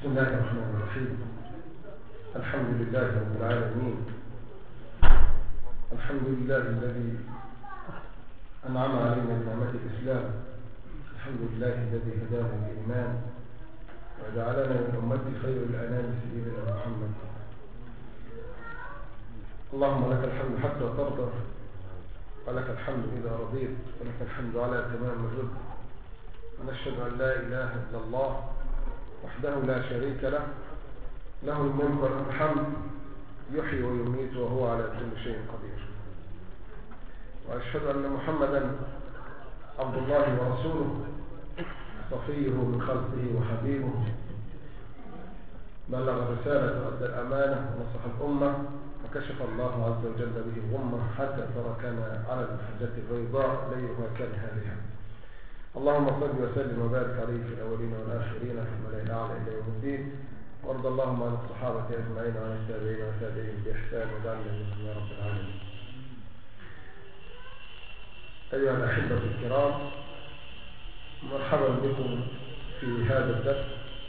بسم الله الرحمن الرحيم الحمد لله رب العالمين الحمد لله الذي أنعم علينا بنعمة الإسلام الحمد لله الذي هدانا للإيمان وجعلنا من أمة خير الأنام سيدنا محمد اللهم لك الحمد حتى ترضى ولك الحمد إذا رضيت ولك الحمد على تمام الرضا ونشهد أن لا إله إلا الله وحده لا شريك له له الملك وله الحمد يحيي ويميت وهو على كل شيء قدير وأشهد أن محمدا عبد الله ورسوله صفيه من خلقه وحبيبه بلغ الرسالة وأدى الأمانة ونصح الأمة وكشف الله عز وجل به الغمة حتى تركنا على المحجة البيضاء ليلها كنهارها اللهم صل وسلم وبارك عليه في الأولين والآخرين في الملأ الأعلى إلى يوم الدين وارض اللهم عن الصحابة أجمعين وعن التابعين والتابعين بإحسان وجعلنا منهم يا رب العالمين أيها الأحبة الكرام مرحبا بكم في هذا الدرس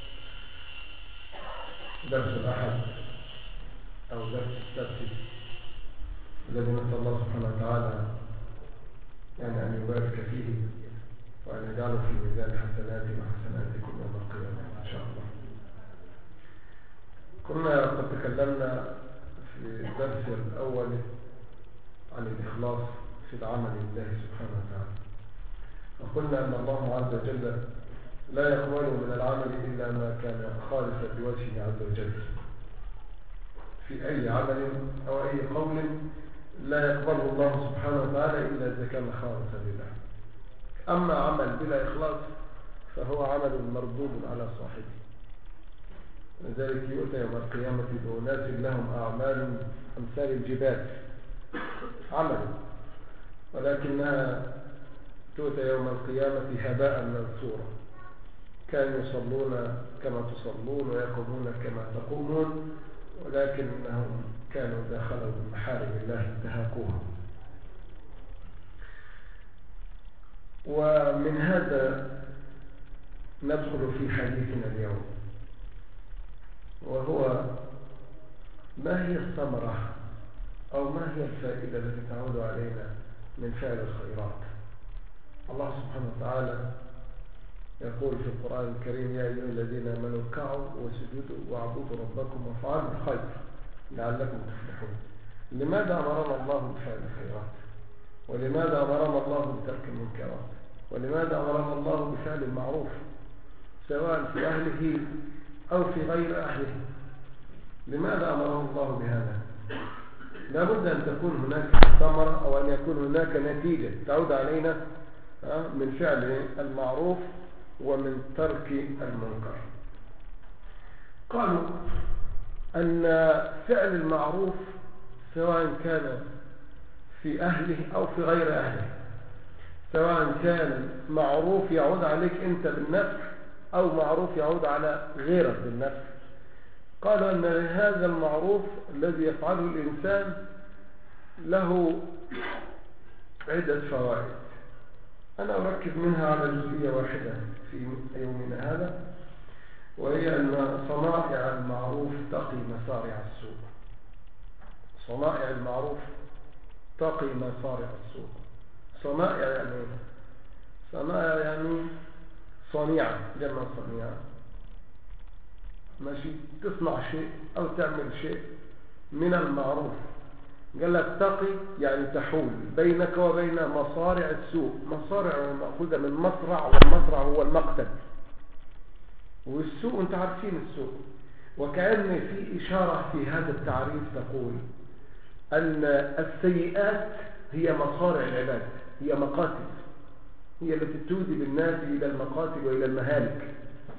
درس الأحد أو درس السبت الذي نسأل الله سبحانه وتعالى يعني أن يبارك فيه وأن يجعله في ميزان حسناتي وحسناتكم يوم القيامة إن شاء الله كنا قد تكلمنا في الدرس الأول عن الإخلاص في العمل لله سبحانه وتعالى وقلنا أن الله عز وجل لا يقبل من العمل إلا ما كان خالصا لوجهه عز وجل في أي عمل أو أي قول لا يقبله الله سبحانه وتعالى إلا إذا كان خالصا لله أما عمل بلا إخلاص فهو عمل مردود على صاحبه لذلك يؤتى يوم القيامة بأناس لهم أعمال أمثال الجبال عمل ولكنها تؤتى يوم القيامة هباء منثورا كانوا يصلون كما تصلون ويقومون كما تقومون ولكنهم كانوا دخلوا محارم الله انتهاكوها ومن هذا ندخل في حديثنا اليوم وهو ما هي الثمرة أو ما هي الفائدة التي تعود علينا من فعل الخيرات الله سبحانه وتعالى يقول في القرآن الكريم يا أيها الذين آمنوا اركعوا وسجدوا واعبدوا ربكم وافعلوا الخير لعلكم تفلحون لماذا أمرنا الله بفعل الخيرات ولماذا أمرنا الله بترك المنكرات ولماذا أمرنا الله بفعل المعروف سواء في أهله أو في غير أهله لماذا أمره الله بهذا لابد أن تكون هناك ثمرة أو أن يكون هناك نتيجة تعود علينا من فعل المعروف ومن ترك المنكر قالوا أن فعل المعروف سواء كان في أهله أو في غير أهله سواء كان معروف يعود عليك أنت بالنفع أو معروف يعود على غيرك بالنفع قالوا أن هذا المعروف الذي يفعله الإنسان له عدة فوائد أنا أركز منها على جزئية واحدة في يومنا هذا وهي أن صنائع المعروف تقي مصارع السوء صنائع المعروف تقي مصارع السوء صنائع يعني صنائع يعني صنيعة جمع صنيعة ماشي تصنع شيء أو تعمل شيء من المعروف قال لك تقي يعني تحول بينك وبين مصارع السوء مصارع مأخوذة من مصرع والمصرع هو المقتل والسوء انت عارفين السوء وكأن في إشارة في هذا التعريف تقول أن السيئات هي مصارع العباد هي مقاتل هي التي تودي بالناس إلى المقاتل وإلى المهالك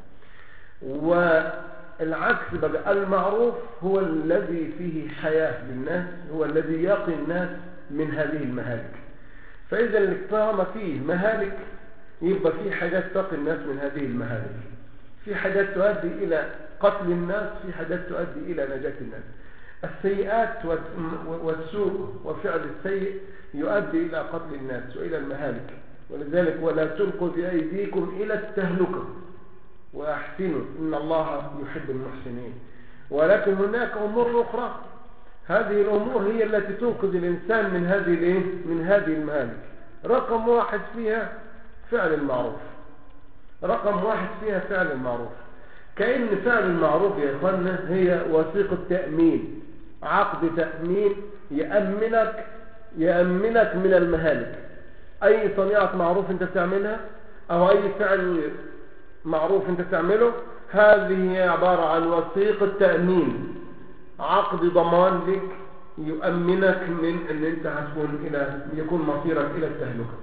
والعكس بقى المعروف هو الذي فيه حياة للناس هو الذي يقي الناس من هذه المهالك فإذا طالما فيه مهالك يبقى فيه حاجات تقي الناس من هذه المهالك في حاجات تؤدي إلى قتل الناس في حاجات تؤدي إلى نجاة الناس السيئات والسوء وفعل السيء يؤدي إلى قتل الناس وإلى المهالك ولذلك ولا تلقوا بأيديكم إلى التهلكة وأحسنوا إن الله يحب المحسنين ولكن هناك أمور أخرى هذه الأمور هي التي تنقذ الإنسان من هذه من هذه المهالك رقم واحد فيها فعل المعروف رقم واحد فيها فعل المعروف كأن فعل المعروف يا إخوانا هي وثيقة تأمين عقد تأمين يأمنك يأمنك من المهالك أي صنيعة معروف أنت تعملها أو أي فعل معروف أنت تعمله هذه هي عبارة عن وثيقة تأمين عقد ضمان لك يؤمنك من أن أنت هتكون إلى يكون مصيرك إلى التهلكة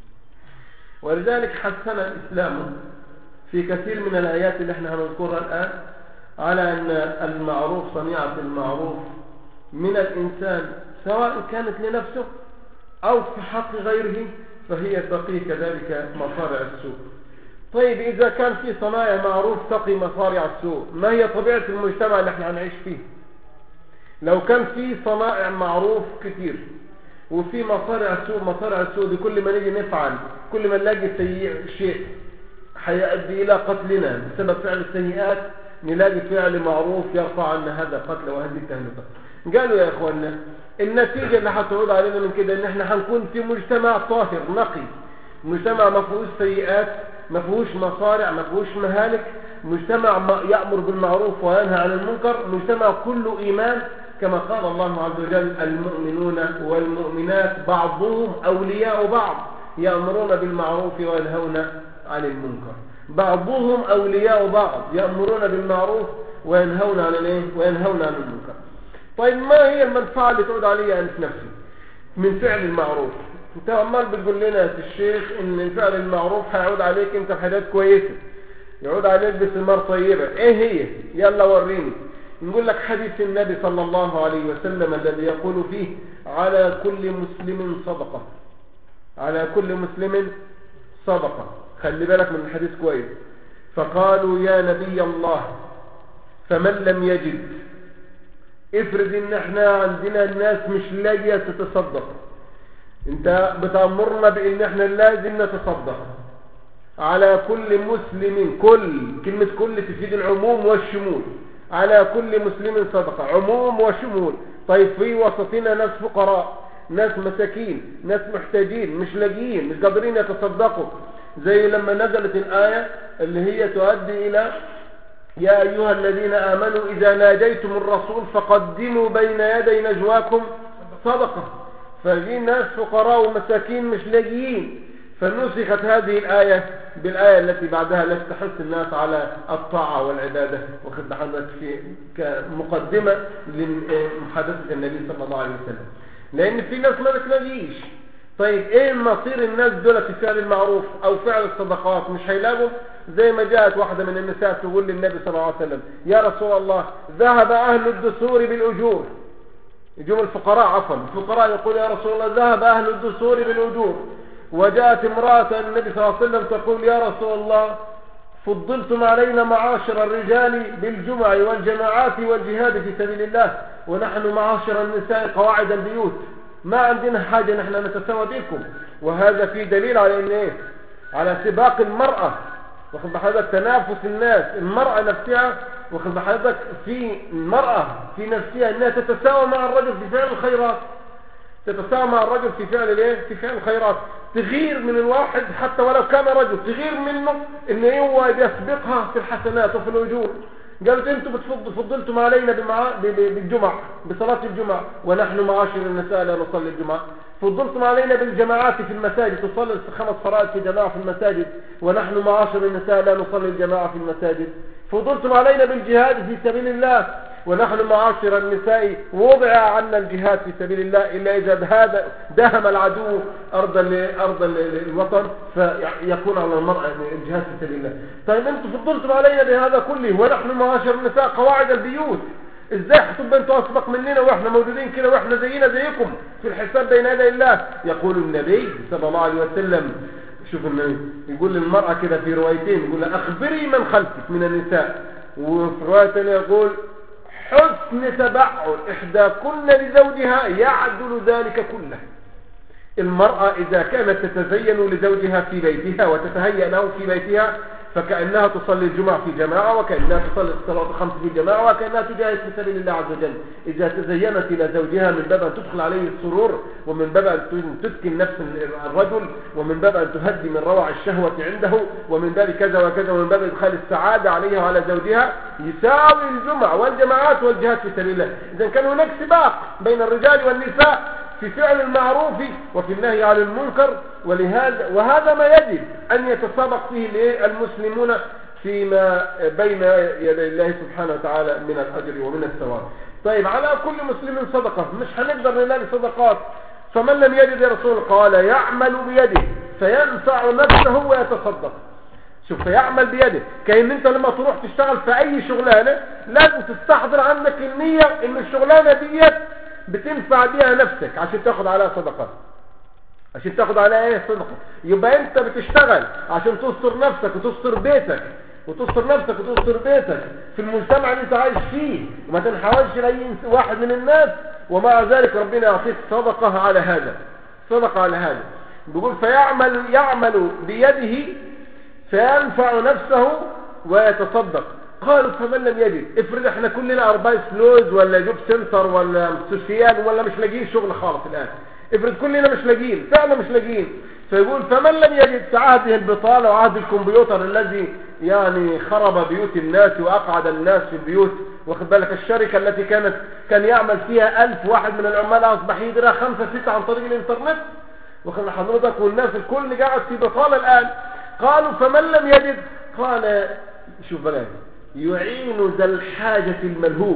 ولذلك حسن الإسلام في كثير من الآيات اللي احنا هنذكرها الآن على أن المعروف صنيعة المعروف من الإنسان سواء كانت لنفسه أو في حق غيره فهي تقي كذلك مصارع السوء طيب إذا كان في صنايع معروف تقي مصارع السوء ما هي طبيعة المجتمع اللي احنا هنعيش فيه لو كان في صنائع معروف كثير وفي مصارع السوء مصارع السوء دي كل ما نيجي نفعل كل ما نلاقي سيء شيء حيؤدي إلى قتلنا بسبب فعل السيئات نلاقي فعل معروف يرفع عنا هذا القتل وهذه التهلكة قالوا يا إخواننا النتيجة اللي هتعود علينا من كده ان احنا هنكون في مجتمع طاهر نقي مجتمع ما فيهوش سيئات ما فيهوش مصارع ما فيهوش مهالك مجتمع يأمر بالمعروف وينهى عن المنكر مجتمع كله إيمان كما قال الله عز وجل المؤمنون والمؤمنات بعضهم أولياء بعض يأمرون بالمعروف وينهون عن المنكر بعضهم أولياء بعض يأمرون بالمعروف وينهون عن الايه وينهون عن المنكر طيب ما هي المنفعة اللي تعود علي أنت نفسي من فعل المعروف انت عمال بتقول لنا يا الشيخ ان الفعل المعروف هيعود عليك انت بحاجات كويسة يعود عليك بثمار طيبة ايه هي يلا وريني نقول لك حديث النبي صلى الله عليه وسلم الذي يقول فيه على كل مسلم صدقة على كل مسلم صدقة خلي بالك من الحديث كويس فقالوا يا نبي الله فمن لم يجد افرض ان احنا عندنا الناس مش لاقيه تتصدق انت بتأمرنا بان احنا لازم نتصدق على كل مسلم كل كلمة كل تفيد العموم والشمول على كل مسلم صدقة عموم وشمول طيب في وسطنا ناس فقراء ناس مساكين ناس محتاجين مش لاقيين مش قادرين يتصدقوا زي لما نزلت الآية اللي هي تؤدي إلى يا أيها الذين آمنوا إذا ناجيتم الرسول فقدموا بين يدي نجواكم صدقة ففي ناس فقراء ومساكين مش لاقيين فنسخت هذه الآية بالآية التي بعدها التي تحث الناس على الطاعة والعبادة وخد حضرتك في كمقدمة لمحادثة النبي صلى الله عليه وسلم لأن في ناس ما بتلاقيش طيب ايه مصير الناس دول في فعل المعروف او فعل الصدقات مش هيلاقوا زي ما جاءت واحدة من النساء تقول للنبي صلى الله عليه وسلم يا رسول الله ذهب اهل الدثور بالاجور يجون الفقراء عفوا الفقراء يقول يا رسول الله ذهب اهل الدثور بالاجور وجاءت امرأة النبي صلى الله عليه وسلم تقول يا رسول الله فضلتم علينا معاشر الرجال بالجمع والجماعات والجهاد في سبيل الله ونحن معاشر النساء قواعد البيوت ما عندنا حاجة نحن نتساوى بكم وهذا في دليل على ان ايه على سباق المرأة واخد بحضرتك تنافس الناس المرأة نفسها واخد بحضرتك في المرأة في نفسها انها تتساوى مع الرجل في فعل الخيرات تتساوى مع الرجل في فعل الايه في فعل الخيرات تغير من الواحد حتى ولو كان رجل تغير منه ان هو يسبقها في الحسنات وفي الاجور قالت انتم بتفضلتم علينا بالجمعة بصلاة الجمعة ونحن معاشر النساء لا نصلي الجمعة فضلتم علينا بالجماعات في المساجد تصلي خمس فرائض في جماعة في المساجد ونحن معاشر النساء لا نصلي الجماعة في المساجد فضلتم علينا بالجهاد في سبيل الله ونحن معاشر النساء وضع عنا الجهاد في سبيل الله إلا إذا هذا دهم العدو أرض أرض الوطن فيكون على المرأة الجهاد في سبيل الله طيب أنتم فضلتم علينا بهذا كله ونحن معاشر النساء قواعد البيوت ازاي هتبقى انتوا اسبق مننا واحنا موجودين كده واحنا زينا زيكم في الحساب بين يدي الله يقول النبي صلى الله عليه وسلم شوف النبي يقول للمرأة كده في روايتين يقول لها اخبري من خلفك من النساء وفي رواية يقول حسن تبعل إحداكن لزوجها يعدل ذلك كله المرأة إذا كانت تتزين لزوجها في بيتها وتتهيأ له في بيتها فكأنها تصلي الجمعة في جماعة وكأنها تصلي الصلاة الخمس في جماعة وكأنها تجاهد في سبيل الله عز وجل إذا تزينت إلى زوجها من باب أن تدخل عليه السرور ومن باب أن تسكن نفس الرجل ومن باب أن تهدي من روع الشهوة عنده ومن باب كذا وكذا ومن باب إدخال السعادة عليها وعلى زوجها يساوي الجمعة والجماعات والجهاد في سبيل الله إذا كان هناك سباق بين الرجال والنساء في فعل المعروف وفي النهي عن المنكر ولهذا وهذا ما يجب أن يتسابق فيه المسلمون فيما بين يدي الله سبحانه وتعالى من الأجر ومن الثواب طيب على كل مسلم صدقة مش هنقدر نلاقي صدقات فمن لم يجد يا رسول قال يعمل بيده فينفع نفسه ويتصدق شوف فيعمل بيده كأن انت لما تروح تشتغل في اي شغلانة لازم تستحضر عندك النية ان الشغلانة ديت بتنفع بيها نفسك عشان تاخد عليها صدقة عشان تاخد عليها ايه صدقة يبقى انت بتشتغل عشان تستر نفسك وتستر بيتك وتستر نفسك وتستر بيتك في المجتمع اللي انت عايش فيه وما تنحاولش لاي واحد من الناس ومع ذلك ربنا يعطيك صدقة على هذا صدقة على هذا بيقول فيعمل يعمل بيده فينفع نفسه ويتصدق قالوا فمن لم يجد افرض احنا كلنا اربايس لوز ولا جوب سنتر ولا سوسيال ولا مش لاقيين شغل خالص الان افرض كلنا مش لاقيين فعلا مش لاقيين فيقول فمن لم يجد سعاده البطالة وعهد الكمبيوتر الذي يعني خرب بيوت الناس وأقعد الناس في البيوت واخد بالك الشركة التي كانت كان يعمل فيها ألف واحد من العمال أصبح يدرى خمسة ستة عن طريق الإنترنت واخد حضرتك والناس الكل قاعد في بطالة الآن قالوا فمن لم يجد قال شوف بقى يعين ذا الحاجة الملهوف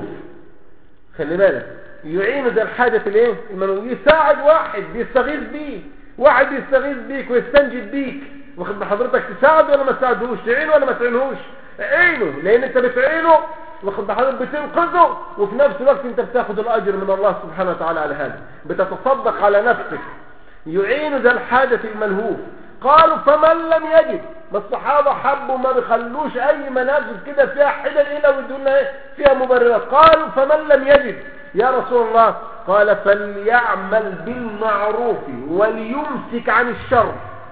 خلي بالك يعين ذا الحاجة الايه الملهوف يساعد واحد بيستغيث بيه واحد يستغيث بيك ويستنجد بيك واخد بحضرتك تساعده ولا ما تساعدهوش تعينه ولا ما تعينهوش عينه لان انت بتعينه واخد بحضرتك بتنقذه وفي نفس الوقت انت بتاخد الاجر من الله سبحانه وتعالى على هذا بتتصدق على نفسك يعين ذا الحاجة الملهوف قالوا فمن لم يجد ما الصحابة حبوا ما بيخلوش اي منازل كده فيها حدل الا ويدون ايه فيها مبررات قالوا فمن لم يجد يا رسول الله قال فليعمل بالمعروف وليمسك عن الشر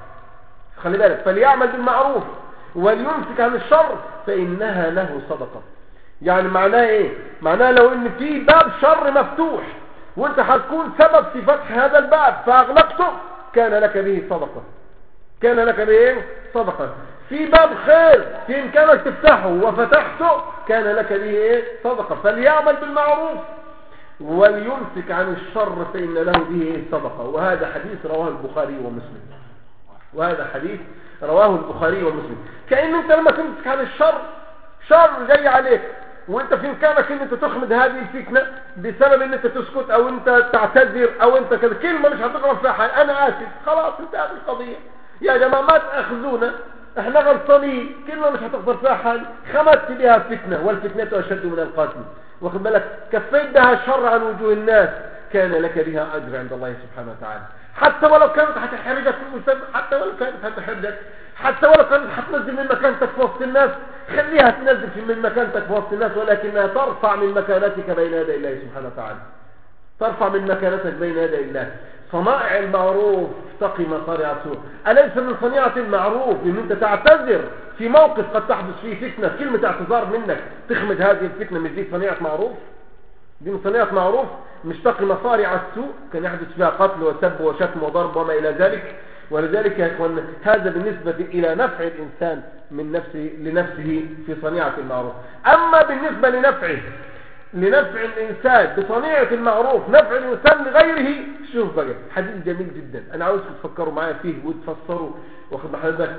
خلي بالك فليعمل بالمعروف وليمسك عن الشر فإنها له صدقة يعني معناه ايه معناه لو ان في باب شر مفتوح وانت هتكون سبب في فتح هذا الباب فاغلقته كان لك به صدقة كان لك به ايه صدقة في باب خير في امكانك تفتحه وفتحته كان لك به ايه صدقة فليعمل بالمعروف وليمسك عن الشر فإن له به ايه صدقة وهذا حديث رواه البخاري ومسلم وهذا حديث رواه البخاري ومسلم كأن انت لما تمسك عن الشر شر جاي عليك وانت في امكانك ان انت تخمد هذه الفتنة بسبب ان انت تسكت او انت تعتذر او انت كذا كلمة مش هتقرب فيها حال انا اسف خلاص انتهت القضية يا جماعة ما تأخذونا احنا غلطانين كلمة مش هتقدر فيها حال خمدت بها فتنة والفتنة اشد من القاتل واخد بالك كفيت بها شر عن وجوه الناس كان لك بها اجر عند الله سبحانه وتعالى حتى ولو كانت هتحرجك في المجتمع حتى ولو كانت هتحرجك حتى ولو كانت هتنزل من مكانتك في وسط الناس خليها تنزل من مكانتك في وسط الناس ولكنها ترفع من مكانتك بين يدي الله سبحانه وتعالى ترفع من مكانتك بين يدي الله صنائع المعروف تقي مصارع السوء أليس من صنيعة المعروف ان انت تعتذر في موقف قد تحدث فيه فتنة كلمة اعتذار منك تخمد هذه الفتنة مش دي صنيعة معروف دي من صنيعة معروف مش تقي مصارع السوء كان يحدث فيها قتل وسب وشتم وضرب وما إلى ذلك ولذلك يا إخوان هذا بالنسبة إلى نفع الإنسان من نفسه لنفسه في صنيعة المعروف أما بالنسبة لنفعه لنفع الإنسان بصنيعة المعروف نفع الإنسان لغيره شوف بقى حديث جميل جدا أنا عاوزكم تفكروا معايا فيه وتفسروا واخد بحضرتك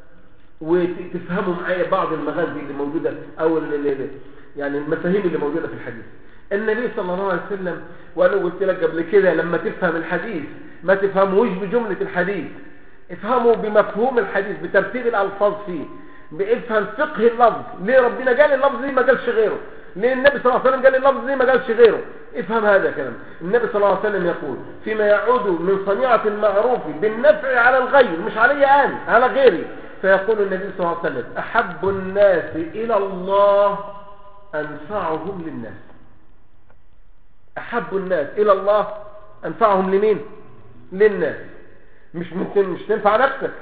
وتفهموا معايا بعض المغازي اللي موجودة أو اللي يعني المفاهيم اللي موجودة في الحديث النبي صلى الله عليه وسلم وأنا قلت لك قبل كده لما تفهم الحديث ما تفهموش بجملة الحديث افهموا بمفهوم الحديث بترتيب الألفاظ فيه بافهم فقه اللفظ ليه ربنا قال اللفظ دي ما قالش غيره ليه النبي صلى الله عليه وسلم قال اللفظ دي ما قالش غيره افهم هذا الكلام النبي صلى الله عليه وسلم يقول فيما يعود من صنيعة المعروف بالنفع على الغير مش علي أنا على غيري فيقول النبي صلى الله عليه وسلم أحب الناس إلى الله أنفعهم للناس أحب الناس إلى الله أنفعهم لمين للناس مش ممكن مش تنفع نفسك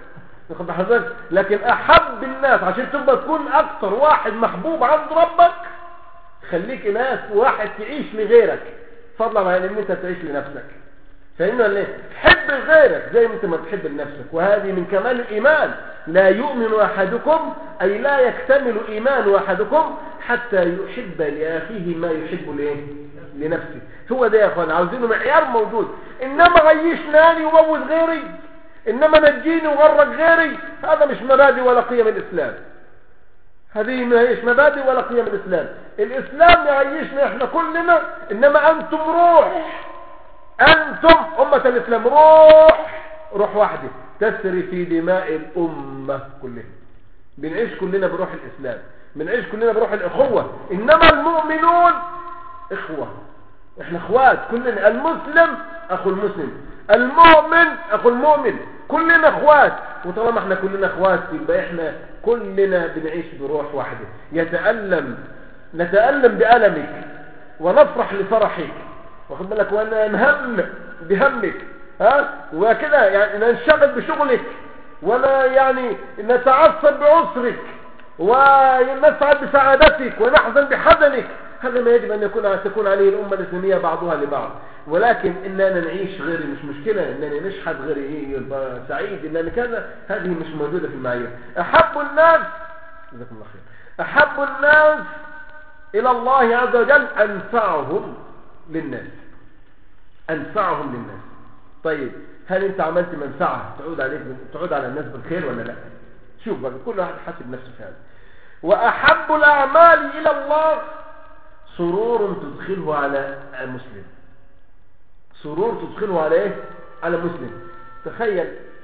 واخد بال حضرتك لكن احب الناس عشان تبقى تكون اكثر واحد محبوب عند ربك خليك ناس واحد تعيش لغيرك فضلا عن ان انت تعيش لنفسك فإنه ليه حب غيرك زي ما انت ما تحب لنفسك وهذه من كمال الإيمان لا يؤمن أحدكم أي لا يكتمل إيمان أحدكم حتى يحب لأخيه ما يحب ليه لنفسه هو ده يا أخوان عاوزينه معيار موجود إنما غيشناني وموت غيري إنما نجيني وغرق غيري هذا مش مبادئ ولا قيم الإسلام هذه ما هيش مبادئ ولا قيم الإسلام الإسلام يعيشنا إحنا كلنا إنما أنتم روح أنتم أمة الإسلام روح روح واحدة تسري في دماء الأمة كلها بنعيش كلنا بروح الإسلام بنعيش كلنا بروح الأخوة إنما المؤمنون إخوة إحنا إخوات كلنا المسلم أخو المسلم المؤمن أخو المؤمن كلنا إخوات وطالما إحنا كلنا إخوات يبقى إحنا كلنا بنعيش بروح واحدة يتألم نتألم بألمك ونفرح لفرحك واخد بالك وانا نهم بهمك ها وكده يعني ننشغل بشغلك ولا يعني نتعصب بعسرك ونسعد بسعادتك ونحزن بحزنك هذا ما يجب أن يكون تكون عليه الأمة الإسلامية بعضها لبعض ولكن إننا نعيش غيري مش مشكلة إننا نشحت غيري يبقى سعيد إننا كذا هذه مش موجودة في المعايير أحب الناس جزاكم الله خير أحب الناس إلى الله عز وجل أنفعهم للناس أنفعهم للناس طيب هل أنت عملت منفعة تعود عليك تعود على الناس بالخير ولا لا شوف بقى كل واحد حاسب نفسه في هذا وأحب الأعمال إلى الله سرور تدخله على مسلم سرور تدخله على إيه؟ على مسلم تخيل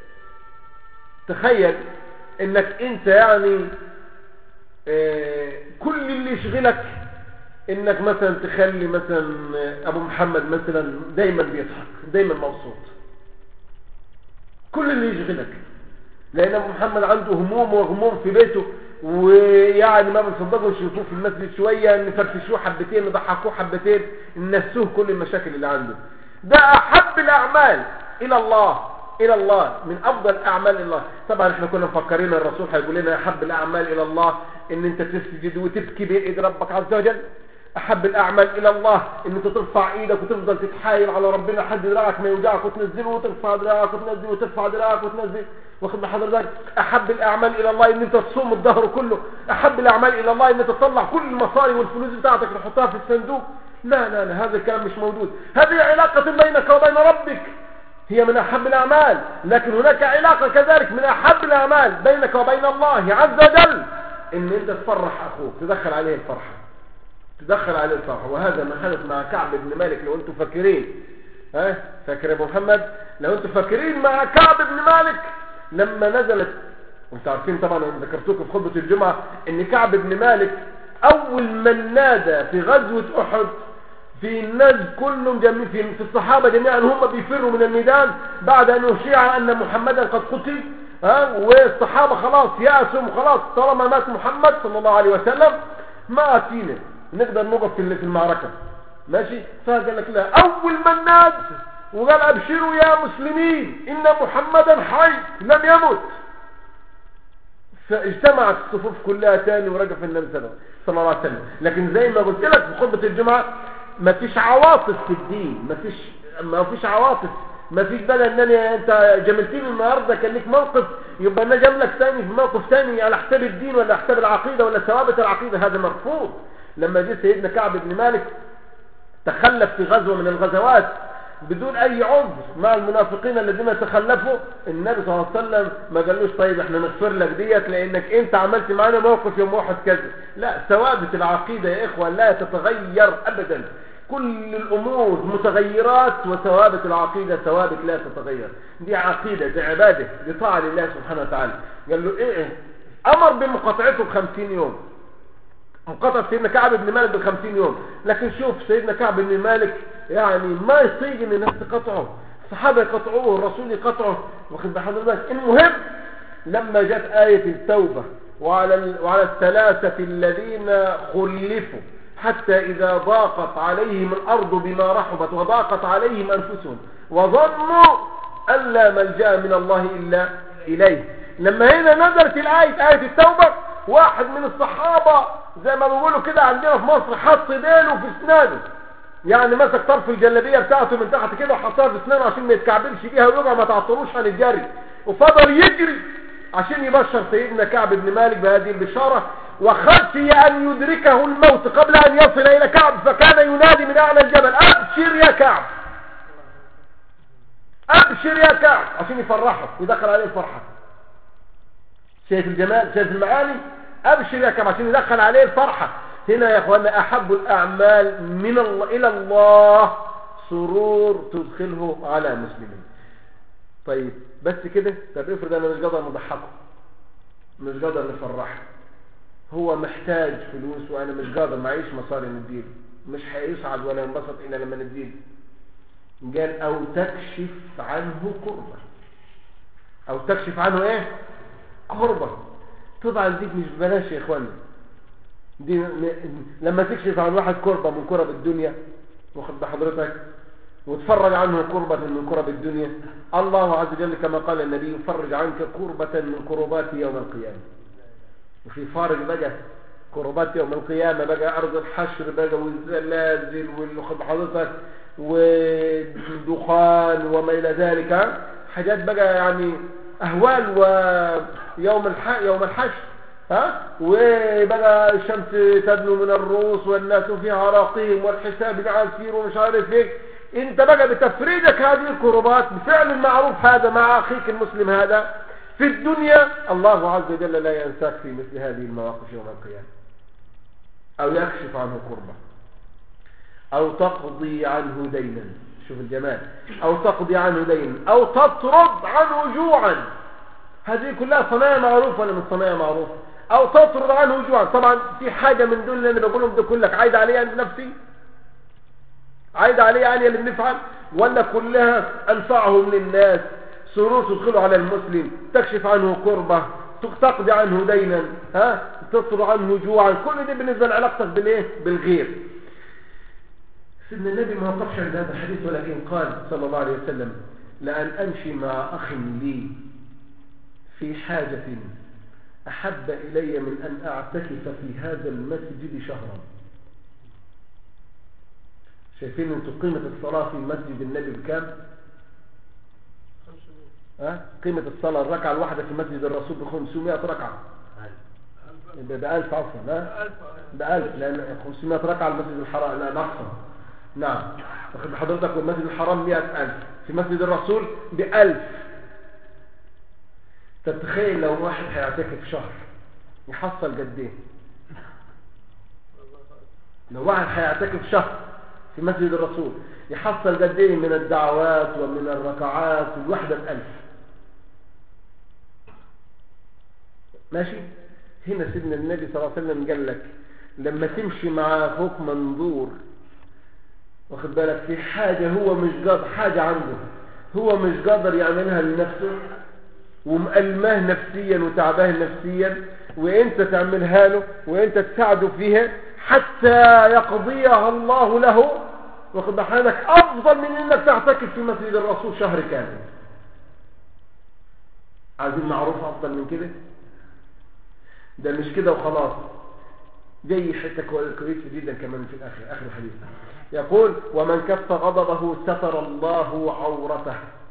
تخيل انك انت يعني اه كل اللي يشغلك انك مثلا تخلي مثلا ابو محمد مثلا دايما بيضحك دايما مبسوط كل اللي يشغلك لان ابو محمد عنده هموم وغموم في بيته ويعني ما بنصدقوا يشوفوه في المسجد شوية نفرفشوه حبتين نضحكوه حبتين ننسوه كل المشاكل اللي عنده ده احب الاعمال الى الله الى الله من افضل اعمال الله طبعا احنا كنا مفكرين الرسول هيقول لنا احب الاعمال الى الله ان انت تسجد وتبكي بين ايد ربك عز وجل احب الاعمال الى الله ان انت ترفع ايدك وتفضل تتحايل على ربنا لحد دراعك ما يوجعك وتنزله وترفع دراعك وتنزله وترفع دراعك وتنزل واخد بحضرتك احب الاعمال الى الله ان انت تصوم الظهر كله احب الاعمال الى الله ان انت تطلع كل المصاري والفلوس بتاعتك تحطها في الصندوق لا لا لا هذا الكلام مش موجود هذه علاقة بينك وبين ربك هي من احب الاعمال لكن هناك علاقة كذلك من احب الاعمال بينك وبين الله عز وجل ان انت تفرح اخوك تدخل عليه الفرحة تدخل عليه الفرحة وهذا ما حدث مع كعب بن مالك لو انتم فاكرين ها فاكر يا ابو محمد لو انتم فاكرين مع كعب بن مالك لما نزلت وانتم عارفين طبعا انا ذكرتكم في خطبه الجمعه ان كعب بن مالك اول من نادى في غزوه احد في الناس كلهم جميع في في الصحابه جميعا هم بيفروا من الميدان بعد ان اشيع ان محمدا قد قتل ها والصحابه خلاص يأسوا خلاص طالما مات محمد صلى الله عليه وسلم ما فينا نقدر نقف في في المعركه ماشي فقال لك لا اول من نادى وقال ابشروا يا مسلمين ان محمدا حي لم يمت فاجتمعت الصفوف كلها تاني ورجع في النبي صلى الله عليه وسلم لكن زي ما قلت لك في خطبه الجمعه ما فيش عواطف في الدين ما فيش ما فيش عواطف ما فيش بدل انني انت جملتني النهارده كان لك موقف يبقى انا جاملك ثاني في موقف ثاني على حساب الدين ولا حساب العقيده ولا ثوابت العقيده هذا مرفوض لما جه سيدنا كعب بن مالك تخلف في غزوه من الغزوات بدون اي عذر مع المنافقين الذين تخلفوا النبي صلى الله عليه وسلم ما قالوش طيب احنا نغفر لك ديت لانك انت عملت معانا موقف يوم واحد كذا لا ثوابت العقيده يا اخوه لا تتغير ابدا كل الامور متغيرات وثوابت العقيده ثوابت لا تتغير دي عقيده دي عباده دي طاعه لله سبحانه وتعالى قال له ايه امر بمقاطعته ب 50 يوم مقاطعة سيدنا كعب بن مالك ب 50 يوم لكن شوف سيدنا كعب بن مالك يعني ما يصيج ان الناس تقطعه الصحابه يقطعوه الرسول يقطعه واخد بحضرتك المهم لما جت آية التوبة وعلى وعلى الثلاثة الذين خلفوا حتى إذا ضاقت عليهم الأرض بما رحبت وضاقت عليهم أنفسهم وظنوا أن لا ملجأ من الله إلا إليه لما هنا نزلت الآية آية التوبة واحد من الصحابة زي ما بيقولوا كده عندنا في مصر حط ديله في اسنانه يعني مسك طرف الجلابيه بتاعته من تحت كده وحطها في اسنانه عشان ما يتكعبلش بيها ويبقى ما تعطلوش عن الجري وفضل يجري عشان يبشر سيدنا كعب بن مالك بهذه البشارة وخشي أن يدركه الموت قبل أن يصل إلى كعب فكان ينادي من أعلى الجبل أبشر يا كعب أبشر يا كعب عشان يفرحه ويدخل عليه الفرحة شايف الجمال شايف المعاني أبشر يا كعب عشان يدخل عليه الفرحة هنا يا أخوانا أحب الأعمال من الله إلى الله سرور تدخله على مسلمين طيب بس كده طب افرض انا مش قادر نضحكه مش قادر نفرحه هو محتاج فلوس وانا مش قادر معيش مصاري نديله مش هيسعد ولا ينبسط الا لما نديله قال او تكشف عنه كربة او تكشف عنه ايه كربة طبعا دي مش ببلاش يا اخوانا دي لما تكشف عن واحد كربة من كرب الدنيا واخد بحضرتك وتفرج عنه كربة من كرب الدنيا الله عز وجل كما قال النبي يفرج عنك كربة من كربات يوم القيامة وفي فارج بقى كربات يوم القيامة بقى أرض الحشر بقى والزلازل والخد حضرتك ودخان وما إلى ذلك حاجات بقى يعني أهوال ويوم الح... يوم الحشر ها وبقى الشمس تدنو من الروس والناس فيها راقيم والحساب العسير ومش عارف ايه انت بقى بتفريدك هذه الكربات بفعل المعروف هذا مع اخيك المسلم هذا في الدنيا الله عز وجل لا ينساك في مثل هذه المواقف يوم القيامة او يكشف عنه كربة او تقضي عنه دينا شوف الجمال او تقضي عنه دينا او تطرد عنه جوعا هذه كلها صنايع معروفة ولا من صنايع معروفة او تطرد عنه جوعا طبعا في حاجة من دول اللي انا بقولهم ده كلك عايد عليها عند نفسي عايد عليه يعني اللي بنفعل ولا كلها انفعهم للناس سرور تدخله على المسلم تكشف عنه كربة تقضي عنه دينا ها تطر عنه جوعا كل ده بالنسبة لعلاقتك بالايه بالغير سيدنا النبي ما وقفش عند هذا الحديث ولكن قال صلى الله عليه وسلم لأن أمشي مع أخ لي في حاجة أحب إلي من أن أعتكف في هذا المسجد شهرا شايفين انتوا قيمة الصلاة في مسجد النبي بكام ها قيمة الصلاة الركعة الواحدة في مسجد الرسول ب 500 ركعة ب 1000 عفوا ها ب 1000 لان 500 ركعة المسجد الحرام لا الاقصى نعم واخد حضرتك والمسجد الحرام 100000 في مسجد الرسول ب 1000 تتخيل لو واحد هيعتكف شهر يحصل قد ايه لو واحد هيعتكف شهر في مسجد الرسول يحصل قد ايه من الدعوات ومن الركعات الوحدة بألف ماشي هنا سيدنا النبي صلى الله عليه وسلم قال لك لما تمشي مع اخوك منظور واخد بالك في حاجة هو مش قادر حاجة عنده هو مش قادر يعملها لنفسه ومألماه نفسيا وتعباه نفسيا وانت تعملها له وانت تساعده فيها حتى يقضيها الله له واخد حالك افضل من انك تعتكف في مسجد الرسول شهر كامل عايزين معروف افضل من كده ده مش كده وخلاص جاي حته كويسه جدا كمان في الاخر اخر الحديث يقول ومن كف غضبه ستر الله عورته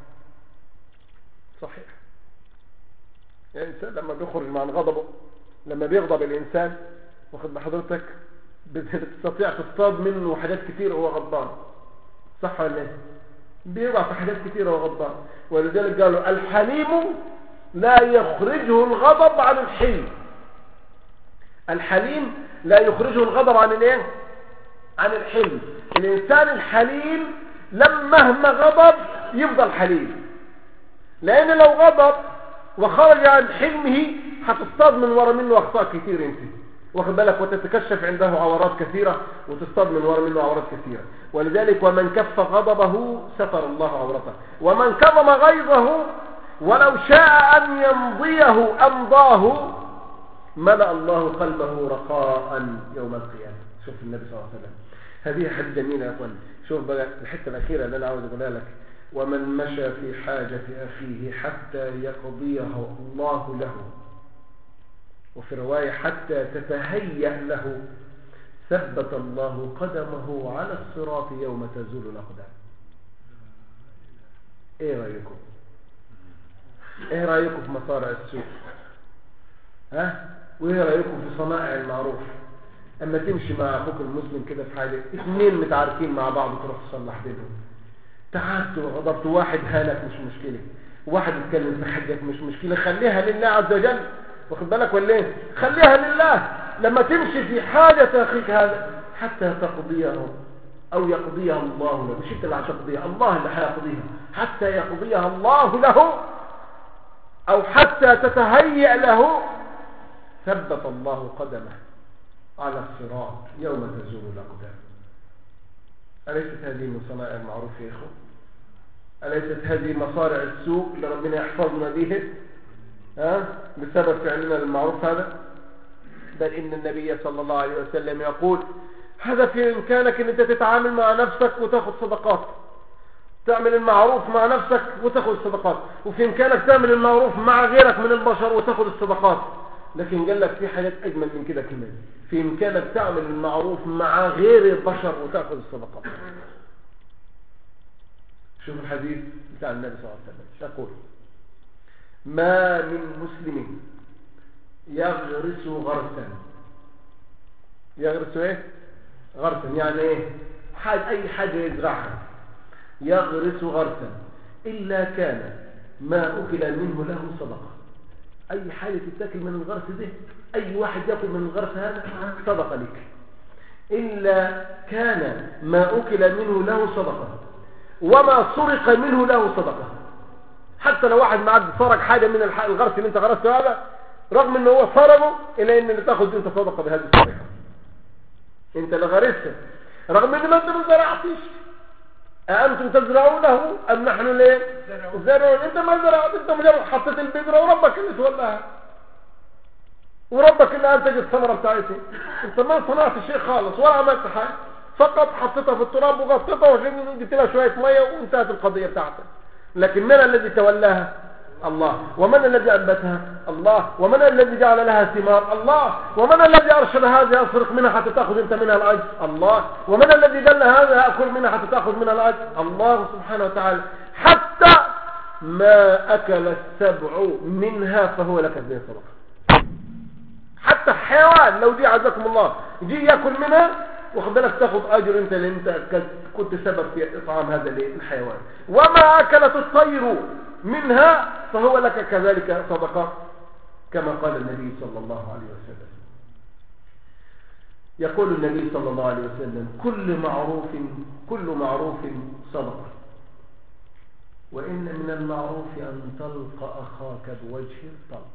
صحيح الانسان لما بيخرج عن غضبه لما بيغضب الانسان واخد بحضرتك بتستطيع تصطاد منه حاجات كتير وهو غضبان صح ولا ايه بيقع في حاجات كتير وهو غضبان ولذلك قالوا الحليم لا يخرجه الغضب عن الحلم الحليم لا يخرجه الغضب عن الايه عن الحلم الانسان الحليم لما مهما غضب يفضل حليم لان لو غضب وخرج عن حلمه هتصطاد من ورا منه اخطاء كتير انت واخد بالك وتتكشف عنده عورات كثيرة وتصطاد من وراء منه عورات كثيرة ولذلك ومن كف غضبه ستر الله عورته ومن كظم غيظه ولو شاء أن يمضيه أمضاه ملأ الله قلبه رقاء يوم القيامة شوف النبي صلى الله عليه وسلم هذه حد جميلة يا أخوان شوف بقى الحتة الأخيرة اللي أنا عاوز أقولها لك ومن مشى في حاجة أخيه حتى يقضيها الله له وفي رواية حتى تتهيأ له ثبت الله قدمه على الصراط يوم تزول الأقدام ايه رأيكم ايه رأيكم في مصارع السوق ها وايه رأيكم في صنائع المعروف اما تمشي مع اخوك المسلم كده في حاجة اثنين متعارفين مع بعض تروح تصلح بينهم تعبت وغضبت واحد هانك مش مشكلة واحد اتكلم في حاجة مش مشكلة خليها لله عز وجل واخد بالك ولا ايه خليها لله لما تمشي في حاجة اخيك هذا حتى تقضيه او يقضيها الله له مش انت اللي هتقضيها الله اللي هيقضيها حتى يقضيها الله له او حتى تتهيأ له ثبت الله قدمه على الصراط يوم تزول الاقدام أليست هذه من صنائع المعروف يا إخوة أليست هذه مصارع السوء اللي ربنا يحفظنا به ها بسبب فعلنا للمعروف هذا بل إن النبي صلى الله عليه وسلم يقول هذا في إمكانك أن أنت تتعامل مع نفسك وتاخذ صدقات تعمل المعروف مع نفسك وتاخذ الصدقات وفي إمكانك تعمل المعروف مع غيرك من البشر وتاخذ الصدقات لكن قال لك في حاجات أجمل من كده كمان في إمكانك تعمل المعروف مع غير البشر وتأخذ الصدقات شوف الحديث بتاع النبي صلى الله عليه وسلم يقول ما من مسلم يغرس غرسا يغرس ايه غرسا يعني ايه حاج اي حاجة يزرعها يغرس غرسا الا كان ما اكل منه له صدقة اي حاجة تتاكل من الغرس ده اي واحد ياكل من الغرس هذا صدقة لك الا كان ما اكل منه له صدقة وما سرق منه له صدقة حتى لو واحد معك سرق حاجة من الغرس اللي انت غرسته هذا رغم انه هو سرقه الا ان اللي تاخذ انت صدقة بهذه السرقة انت اللي غرسته رغم ان ما انت ما زرعتش أأنتم تزرعونه أم نحن ليه زرعون أنت ما زرعت أنت مجرد حطيت البذرة وربك اللي تولها وربك اللي أنتج الثمرة بتاعتي أنت ما صنعت شيء خالص ولا عملت حاجة فقط حطيتها في التراب وغطيتها وجبت لها شوية مية وانتهت القضية بتاعتك لكن من الذي تولاها الله ومن الذي أنبتها الله ومن الذي جعل لها ثمار الله ومن الذي أرشد هذه أسرق منها حتى تأخذ أنت منها الأجر الله ومن الذي قال هذا أكل منها حتى تأخذ منها الأجر الله سبحانه وتعالى حتى ما أكل السبع منها فهو لك الدين صدقة حتى حيوان لو دي عزكم الله يجي يأكل منها واخد بالك تاخد اجر انت اللي انت كنت سبب في اطعام هذا الحيوان وما اكلت الطير منها فهو لك كذلك صدقة كما قال النبي صلى الله عليه وسلم يقول النبي صلى الله عليه وسلم كل معروف كل معروف صدقة وإن من المعروف أن تلقى أخاك بوجه طلق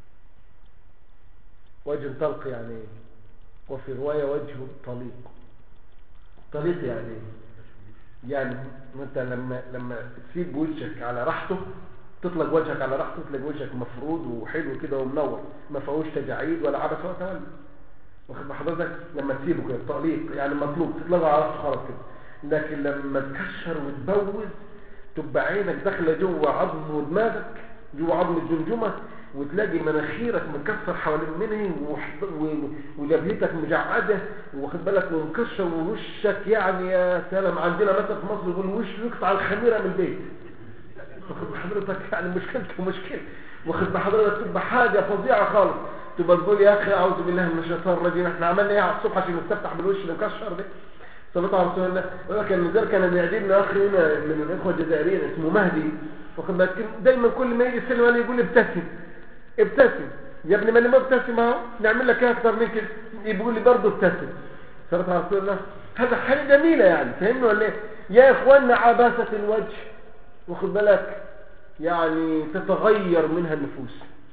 وجه طلق يعني ايه وفي رواية وجه طليق طليق يعني ايه يعني انت لما لما تسيب وجهك على راحته تطلق وجهك على راحته تطلق وجهك مفرود وحلو كده ومنور ما فيهوش تجاعيد ولا عبث ولا تولي واخد حضرتك لما تسيبه كده التقليق يعني مطلوب تطلقه على راسه خلاص كده لكن لما تكشر وتبوز تبقى عينك داخله جوه عظم ودماغك جوه عظم الجمجمه وتلاقي مناخيرك مكسر حوالين منه وجبهتك مجعده واخد بالك ومكشر ووشك يعني يا سلام عندنا مثلا في مصر يقول وش يقطع الخميره من البيت واخد بحضرتك يعني مشكلته مشكله واخد بحضرتك تبقى حاجه فظيعه خالص تبقى تقول يا اخي اعوذ بالله من الشيطان الرجيم احنا عملنا ايه على الصبح عشان نستفتح بالوش المكشر ده صلى على رسول الله ولكن النزار كان بيعجبني اخ هنا من الاخوه الجزائريين اسمه مهدي واخد بالك دايما كل ما يجي يسلم عليه يقول ابتسم ابتسم يا ابني ما انا ما ابتسم اهو نعمل لك ايه اكتر من كده يقول لي برضه ابتسم صلى على رسول الله هذا حاجه جميله يعني فهمني ولا ايه يا اخواننا عباسه الوجه واخد بالك يعني تتغير منها النفوس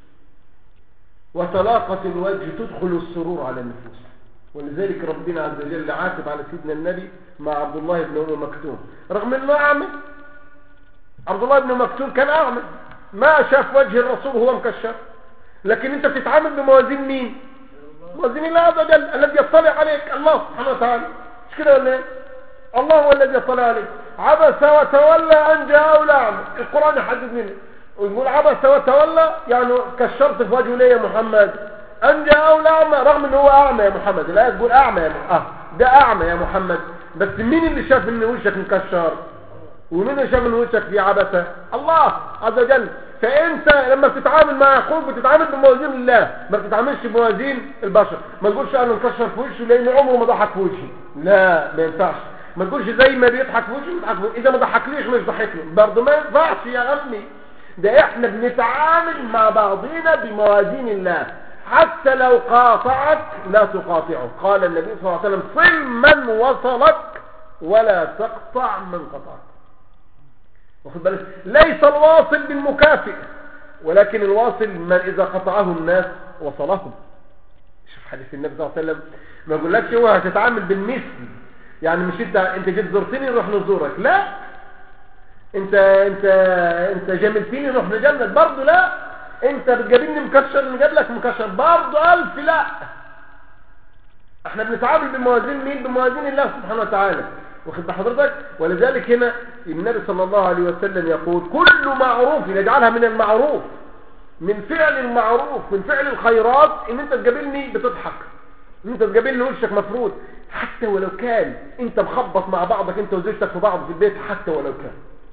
وطلاقة الوجه تدخل السرور على النفوس ولذلك ربنا عز وجل عاتب على سيدنا النبي مع عبد الله بن أم مكتوم رغم انه أعمى عبد الله بن مكتوم كان أعمى ما شاف وجه الرسول وهو مكشر لكن انت بتتعامل بموازين مين موازين الله عز وجل الذي يطلع عليك الله سبحانه وتعالى مش كده ولا ايه الله هو الذي يطلع عليك عبس وتولى ان جاءه الاعمى القران يحدد منه ويقول عبس وتولى يعني كشرت في وجهه ليه يا محمد ان جاءه الاعمى رغم ان هو اعمى يا محمد الايه تقول اعمى يا محمد. اه ده اعمى يا محمد بس مين اللي شاف ان وشك مكشر ومين اللي شاف ان وشك فيه عبسه الله عز وجل فانت لما بتتعامل مع يعقوب بتتعامل بموازين الله ما بتتعاملش بموازين البشر ما تقولش انا مكشر في وشه لان عمره ما ضحك في وشي لا ما ينفعش ما تقولش زي ما بيضحك في وشي بيضحك في وشي اذا ما ضحكليش مش ضحك له برضه ما ينفعش يا عمي ده احنا بنتعامل مع بعضنا بموازين الله حتى لو قاطعك لا تقاطعه قال النبي صلى الله عليه وسلم صل من وصلك ولا تقطع من قطعك واخد بالك ليس الواصل بالمكافئ ولكن الواصل من اذا قطعه الناس وصلهم شوف حديث النبي صلى الله عليه وسلم ما يقولكش هو هتتعامل بالمثل يعني مش انت انت جيت زرتني نروح نزورك لا انت انت انت جاملتني نروح نجاملك برضه لا انت بتجابلني مكشر نجاب لك مكشر برضه الف لا احنا بنتعامل بموازين مين بموازين الله سبحانه وتعالى واخد بحضرتك ولذلك هنا النبي صلى الله عليه وسلم يقول كل معروف يجعلها من المعروف من فعل المعروف من فعل الخيرات ان انت تقابلني بتضحك ان انت تقابلني وشك مفروض حتى ولو كان انت مخبط مع بعضك انت وزوجتك في بعض في البيت حتى ولو كان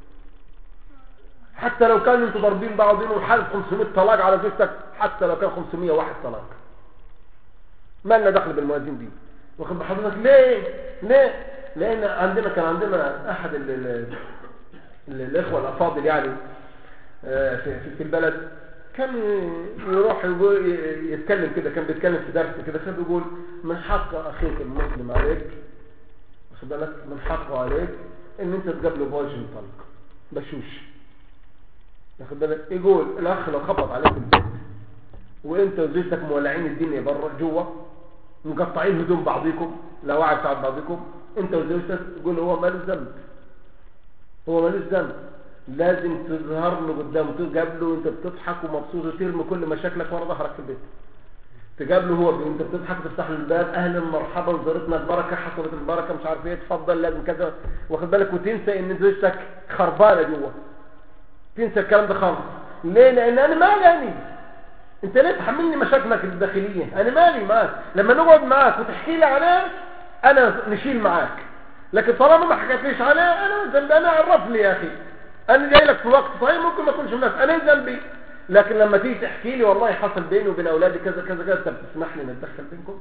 حتى لو كان انتوا ضاربين بعضين وحال 500 طلاق على زوجتك حتى لو كان 501 طلاق ما لنا دخل بالموازين دي واخد بحضرتك ليه ليه لان عندنا كان عندنا احد ال ال ال الاخوه الافاضل يعني آه، في, في- في البلد كان يروح يقول يتكلم كده كان بيتكلم في درس كده كان بيقول من حق اخيك المسلم عليك واخد بالك من حقه عليك ان انت تقابله بوجه طلق بشوش واخد بالك يقول الاخ لو خبط عليك في البيت وانت وزوجتك مولعين الدنيا بره جوه مقطعين هدوم بعضكم لو وعي بتاع بعضكم انت وزوجتك تقول هو مالوش ذنب هو مالوش ذنب لازم تظهر له قدامه تقابله وانت بتضحك ومبسوط وترمي كل مشاكلك ورا ظهرك في البيت تقابله هو وانت بتضحك تفتح له الباب اهلا مرحبا زارتنا البركه حصلت البركه مش عارف ايه اتفضل لازم كذا واخد بالك وتنسى ان زوجتك خربانه جوه تنسى الكلام ده خالص ليه لان انا مالي يعني انت ليه تحملني مشاكلك الداخليه انا مالي معاك لما نقعد معاك وتحكي لي عليه انا نشيل معاك لكن طالما ما حكيتليش عليه انا ذنبي انا عرفني يا اخي انا جاي لك في وقت صحيح ممكن ما اكونش مناسب انا إيه ذنبي لكن لما تيجي تحكي لي والله حصل بيني وبين اولادي كذا كذا كذا طب تسمح لي نتدخل بينكم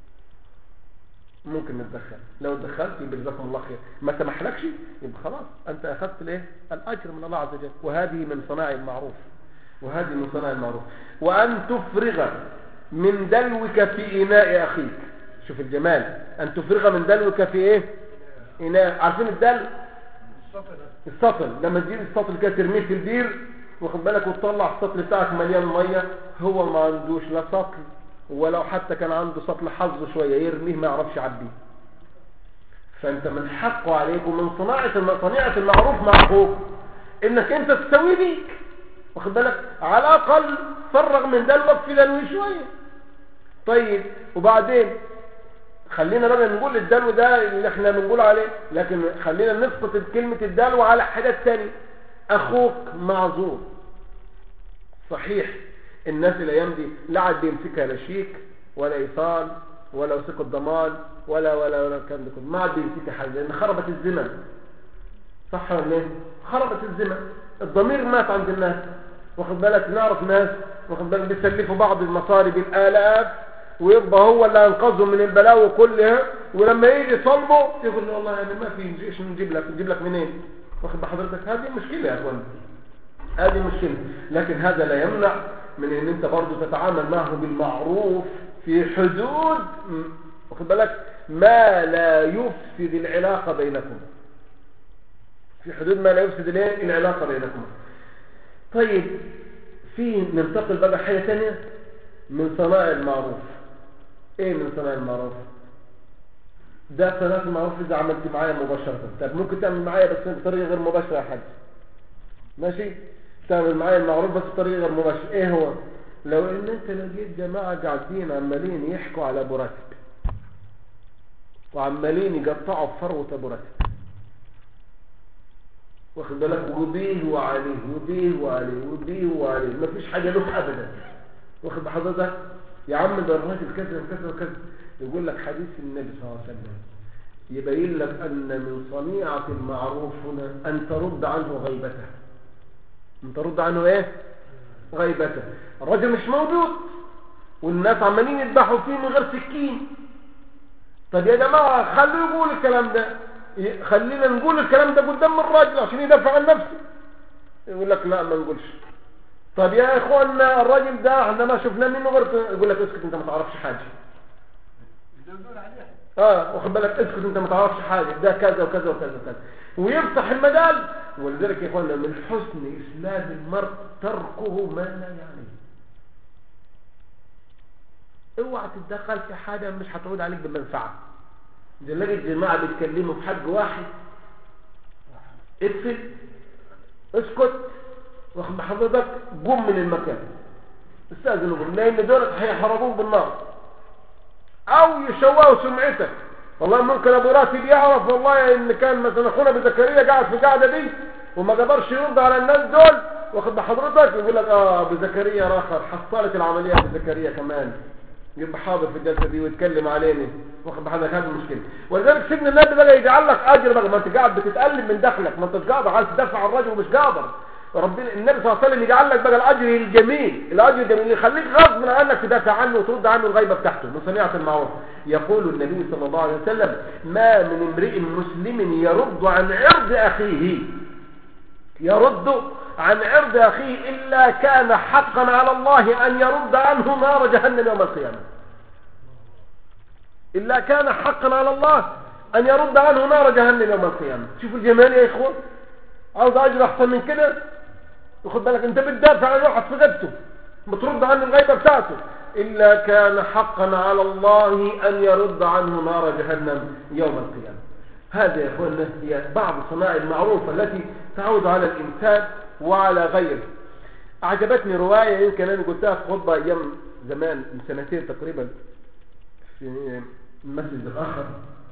ممكن نتدخل لو اتدخلت يبقى جزاكم الله خير ما سمحلكش يبقى خلاص انت اخذت الايه الاجر من الله عز وجل وهذه من صناع المعروف وهذه من صناع المعروف وان تفرغ من دلوك في اناء اخيك شوف الجمال ان تفرغ من دلوك في ايه اناء عارفين الدلو السطل لما تجيب السطل كده ترميه في البير واخد بالك وتطلع السطل بتاعك مليان ميه هو ما عندوش لا سطل ولو حتى كان عنده سطل حظه شويه يرميه ما يعرفش يعبيه فانت من حقه عليك ومن صناعه صنيعه المعروف مع اخوك انك انت تسوي بيك واخد بالك على الاقل فرغ من دلوك في دلوي شويه طيب وبعدين خلينا بقى نقول الدلو ده اللي احنا بنقول عليه لكن خلينا نسقط كلمة الدلو على حاجات تانية اخوك معذور صحيح الناس الايام دي لا عاد بيمسكها لا شيك ولا ايصال ولا وثيقة ضمان ولا ولا ولا الكلام ده كله ما عاد بيمسكها حاجه لان خربت الزمن صح ولا ايه؟ خربت الزمن الضمير مات عند الناس واخد بالك نعرف ناس واخد بالك بيسلفوا بعض المصاري بالالاف ويبقى هو اللي انقذهم من البلاوي كلها ولما يجي يصلبه يقول له والله يعني ما في ايش نجيب لك نجيب لك منين واخد بحضرتك هذه مشكله يا اخوان هذه مشكله لكن هذا لا يمنع من ان انت برضه تتعامل معه بالمعروف في حدود م- واخد بالك ما لا يفسد العلاقه بينكم في حدود ما لا يفسد الايه العلاقه بينكم طيب في ننتقل بقى حاجه ثانيه من صناع المعروف ايه من صناع المعروف ده صناعة المعروف اذا عملت معايا مباشرة طب ممكن تعمل معايا بس بطريقة غير مباشرة يا حاج ماشي تعمل معايا المعروف بس بطريقة غير مباشرة ايه هو لو ان انت لقيت جماعة قاعدين عمالين يحكوا على ابو راتب وعمالين يقطعوا في فروة ابو راتب واخد بالك وبيه وعليه وبيه وعليه وبيه وعليه ما فيش حاجة له أبدا واخد بحضرتك يا عم ده الراجل كذا وكذا وكذا يقول لك حديث النبي صلى الله عليه وسلم يبين لك أن من صنيعة المعروف هنا أن ترد عنه غيبته أن ترد عنه إيه غيبته الراجل مش موجود والناس عمالين يذبحوا فيه من غير سكين طب يا جماعة خلوا يقول الكلام ده خلينا نقول الكلام ده قدام الراجل عشان يدافع عن نفسه يقول لك لا ما نقولش طب يا اخوانا الراجل ده احنا ما شفنا منه غير يقول لك اسكت انت ما تعرفش حاجه اه واخد بالك اسكت انت ما تعرفش حاجه ده كذا وكذا وكذا وكذا ويفتح المجال ولذلك يا اخوانا من حسن اسلام المرء تركه ما لا يعنيه اوعى تتدخل في حاجه مش هتعود عليك بمنفعه نلاقي الجماعه بيتكلموا في حق واحد اقفل اسكت واخد بحضرتك قم من المكان استاذنوا بهم لان دول هيحرقوك بالنار او يشوهوا سمعتك والله ممكن ابو راتب يعرف والله ان كان مثلا اخونا بزكريا قاعد في القعده دي وما قدرش يرد على الناس دول واخد بحضرتك يقول لك اه ابو زكريا راخر حصلت العمليه ابو زكريا كمان يبقى حاضر في الجلسه دي ويتكلم علينا واخد بحضرتك هذه المشكله ولذلك سجن النبي بقى يجعل لك اجر بقى ما انت قاعد بتتالم من دخلك ما انت قادر عايز تدافع عن الرجل ومش قادر ربنا النبي صلى الله عليه وسلم يجعل لك بقى الاجر الجميل الاجر الجميل اللي يخليك غصب عنك تدافع عنه وترد عنه الغيبه بتاعته من صنيعه المعروف يقول النبي صلى الله عليه وسلم ما من امرئ مسلم يرد عن عرض اخيه يرد عن عرض اخيه الا كان حقا على الله ان يرد عنه نار جهنم يوم القيامه الا كان حقا على الله ان يرد عنه نار جهنم يوم القيامه شوفوا الجمال يا اخوان عاوز اجر احسن من كده وخد بالك انت بتدافع عن واحد في غيبته بترد عنه الغيبه بتاعته الا كان حقا على الله ان يرد عنه نار جهنم يوم القيامه هذه يا اخوانا هي بعض الصنائع المعروفه التي تعود على الانسان وعلى غيره اعجبتني روايه يمكن انا قلتها في خطبه ايام زمان من سنتين تقريبا في المسجد الاخر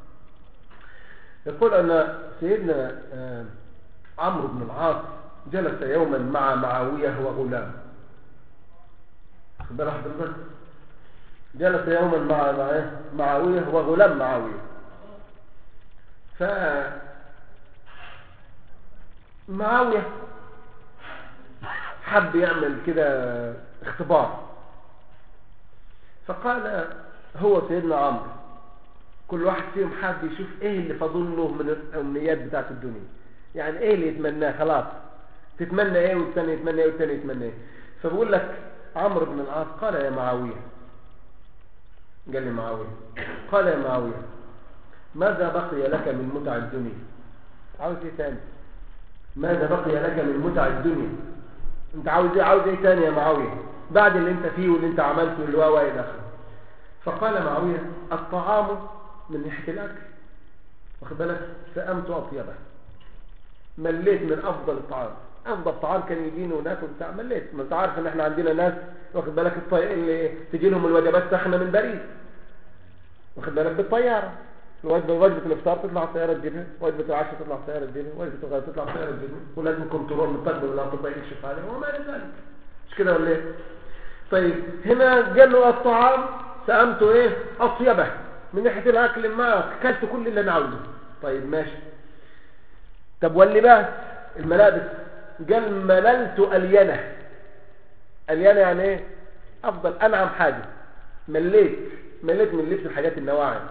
يقول ان سيدنا عمرو بن العاص جلس يوما مع معاوية وغلام خبر حضرتك جلس يوما مع معاوية وغلام معاوية ف معاوية حب يعمل كده اختبار فقال هو سيدنا عمرو كل واحد فيهم حاب يشوف ايه اللي فاضل له من الامنيات بتاعت الدنيا يعني ايه اللي يتمناه خلاص تتمنى ايه والثاني يتمنى ايه والثاني يتمنى ايه فبقول لك عمرو بن العاص قال يا معاوية قال لي معاوية قال يا معاوية ماذا بقي لك من متع الدنيا عاوز ايه تاني ماذا بقي لك من متع الدنيا انت عاوز ايه عاوز ايه تاني يا معاوية بعد اللي انت فيه واللي انت عملته اللي هو الى اخره فقال معاوية الطعام من ناحية الاكل واخد بالك سأمت اطيبه مليت من افضل الطعام افضل طعام كان يجيني وناكل بتاع مليت ما انت عارف ان احنا عندنا ناس واخد بالك الطي... اللي تجي لهم الوجبات سخنه من باريس واخد بالك بالطياره الوجبه وجبه الافطار تطلع الطياره تجيبها وجبه العشاء تطلع الطياره تجيبها وجبه الغداء تطلع الطياره تجيبها ولازم كنترول مستقبل الاطباء يكشف عليه وما الى ذلك مش كده ولا ايه طيب هنا قال له الطعام سأمته ايه اطيبه من ناحيه الاكل ما اكلت كل اللي انا عاوزه طيب ماشي طب واللباس الملابس قال مللت الينه الينه يعني ايه افضل انعم حاجه مليت مليت من لبس الحاجات النواعم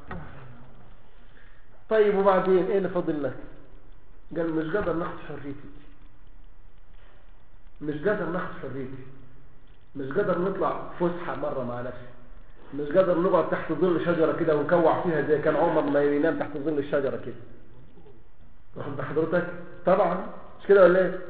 طيب وبعدين ايه اللي فاضل لك قال مش قادر ناخد حريتي مش قادر ناخد حريتي مش قادر نطلع فسحه مره مع نفسي مش قادر نقعد تحت ظل شجره كده ونكوع فيها زي كان عمر ما ينام تحت ظل الشجره كده واخد بحضرتك طبعا مش كده ولا ايه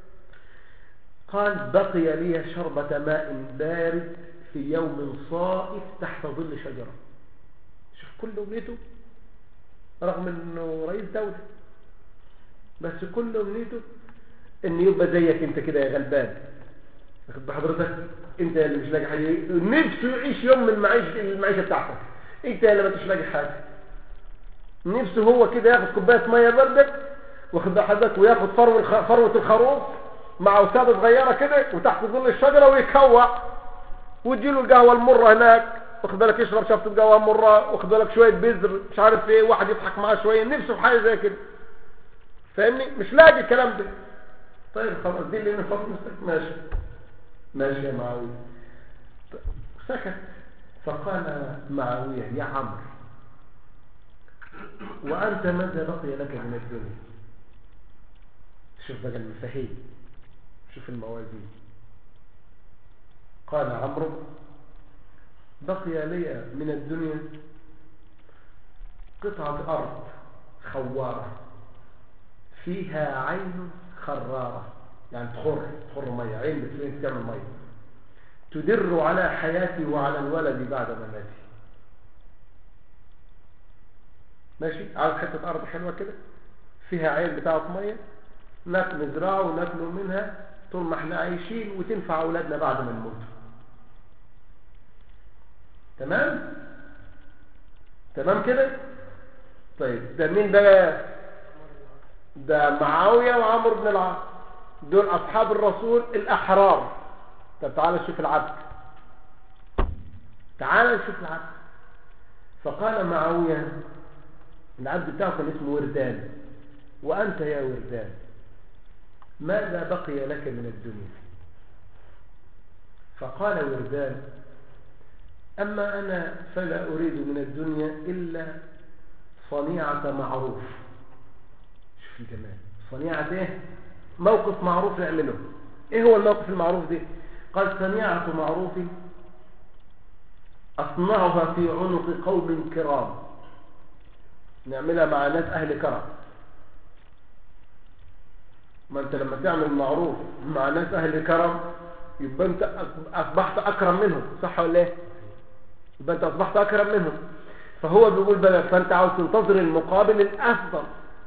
قال بقي لي شربة ماء بارد في يوم صائف تحت ظل شجرة شوف كل أمنيته رغم انه رئيس دولة بس كل أمنيته ان يبقى زيك انت كده يا غلبان واخد بحضرتك انت اللي مش لاقي حاجة نفسه يعيش يوم من المعيشة, المعيشة بتاعتك انت اللي ما تش لاقي حاجة نفسه هو كده ياخد كوباية مية باردة واخد بال حضرتك وياخد فروه الخ- فروه الخروف مع وسادة صغيره كده وتحت ظل الشجره ويكوع وتجيله القهوه المره هناك واخد بالك يشرب شفطه قهوه مره واخد بالك شويه بذر مش عارف ايه واحد يضحك معاه شويه نفسه في حاجه زي كده فاهمني مش لاقي الكلام ده طيب خلاص دي اللي من فضل نفسك ماشي ماشي يا معاويه طيب، سكت فقال معاويه يا عمرو وأنت ماذا بقي لك من الدنيا شوف بقى المفاهيم شوف الموازين قال عمرو بقي لي من الدنيا قطعة أرض خوارة فيها عين خرارة يعني تخر تخر مية عين بتفين تعمل مية تدر على حياتي وعلى الولد بعد مماتي ماشي عاوز حتة أرض حلوة كده فيها عين بتاعة مية ناكل نزرعه وناكله منها طول ما احنا عايشين وتنفع أولادنا بعد ما نموت تمام تمام كده طيب ده مين بقى ده معاوية وعمرو بن العاص دول أصحاب الرسول الأحرار طب تعالى شوف العبد تعالى شوف العبد فقال معاوية العبد بتاعه كان اسمه وردان وأنت يا وردان ماذا بقي لك من الدنيا فقال وردان أما أنا فلا أريد من الدنيا إلا صنيعة معروف شوف الجمال صنيعة ايه موقف معروف نعمله ايه هو الموقف المعروف ده قال صنيعة معروف أصنعها في عنق قوم كرام نعملها مع ناس أهل كرم ما أنت لما تعمل معروف مع ناس أهل كرم يبقى أنت أصبحت أكرم منهم صح ولا إيه يبقى أنت أصبحت أكرم منهم فهو بيقول بقى فأنت عاوز تنتظر المقابل الأفضل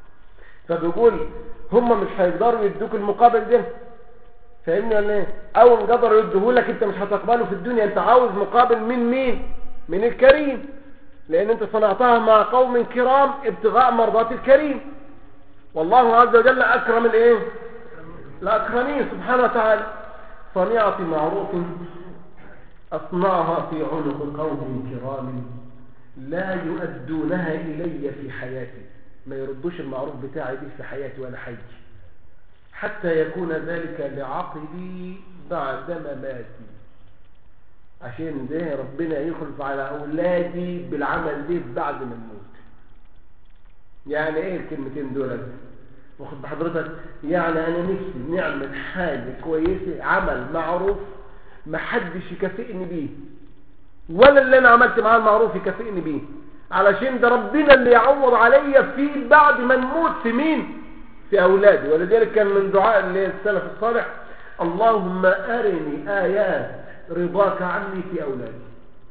فبيقول هم مش هيقدروا يدوك المقابل ده فاهمني ولا ايه اول ما قدروا يدوه لك انت مش هتقبله في الدنيا انت عاوز مقابل من مين من الكريم لان انت صنعتها مع قوم كرام ابتغاء مرضات الكريم والله عز وجل اكرم الايه الاكرمين سبحانه وتعالى صنيعة معروف اصنعها في عنق قوم كرام لا يؤدونها الي في حياتي ما يردوش المعروف بتاعي دي في حياتي وانا حي حتى يكون ذلك لعقبي بعد مماتي عشان ده ربنا يخلف على أولادي بالعمل ده بعد ما نموت يعني ايه الكلمتين دول واخد بحضرتك يعني انا نفسي نعمل حاجة كويسة عمل معروف ما حدش يكافئني بيه ولا اللي انا عملت معاه المعروف يكافئني بيه علشان ده ربنا اللي يعوض عليا فيه بعد ما نموت في مين في أولادي ولذلك كان من دعاء السلف الصالح اللهم أرني آيات رضاك عني في أولادي